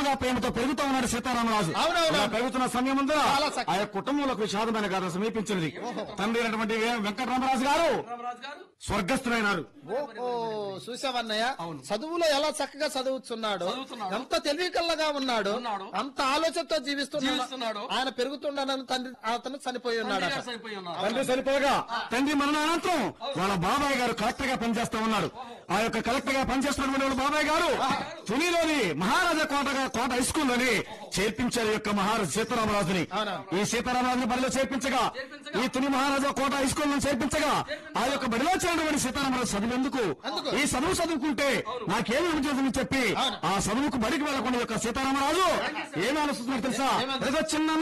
చక్కగా ప్రేమతో పెరుగుతూ ఉన్నాడు సీతారామరాజు అవునవును. ఇలా పెరుగుతున్న సమయం ఉందా చాలా చక్కగా. ఆ యొక్క కుటుంబంలోకి విషాదమైన గాథ సమీపించినది తండ్రి అయినటువంటి వెంకటరామరాజు గారు రామరాజు గారు స్వర్గస్థులైనారు ఓహో చూసావన్నయ్య చదువులో ఎలా చక్కగా చదువుతున్నాడు చదువుతున్నాడు. ఎంత తెలివికల్లగా ఉన్నాడు ఉన్నాడు. అంత ఆలోచనతో జీవిస్తున్నాడు జీవిస్తున్నాడు. ఆయన పెరుగుతుండనని తండ్రి అతను చనిపోయి ఉన్నాడు తండ్రి గారు చనిపోయి ఉన్నారు తండ్రి సరిపోగా తండ్రి మరణానంతరం వాళ్ళ బాబాయ్ గారు కలెక్టర్ గా పనిచేస్తా ఉన్నారు ఆ యొక్క కలెక్టర్ గా పనిచేస్తున్నటువంటి వాళ్ళ బాబాయ్ గారు తునిలోని మహారాజా కోట కోట హై స్కూల్ లోని చేర్పించారు ఈ యొక్క మహారాజు సీతారామరాజుని అవునా. ఈ సీతారామరాజుని బడిలో చేర్పించగా ఈ తుని మహారాజా కోట హై స్కూల్ లో చేర్పించగా ఆ యొక్క బడిలో చేరినటువంటి సీతారామరాజు చదివేందుకు ఎందుకు? ఈ చదువు చదువుకుంటే నాకేమి ఉద్యోగం చెప్పి ఆ చదువుకు బడికి వెళ్లకుండా ఈ యొక్క సీతారామరాజు ఏమి ఆలోచిస్తున్నారు తెలుసా ఏమని? ఏదో చిన్న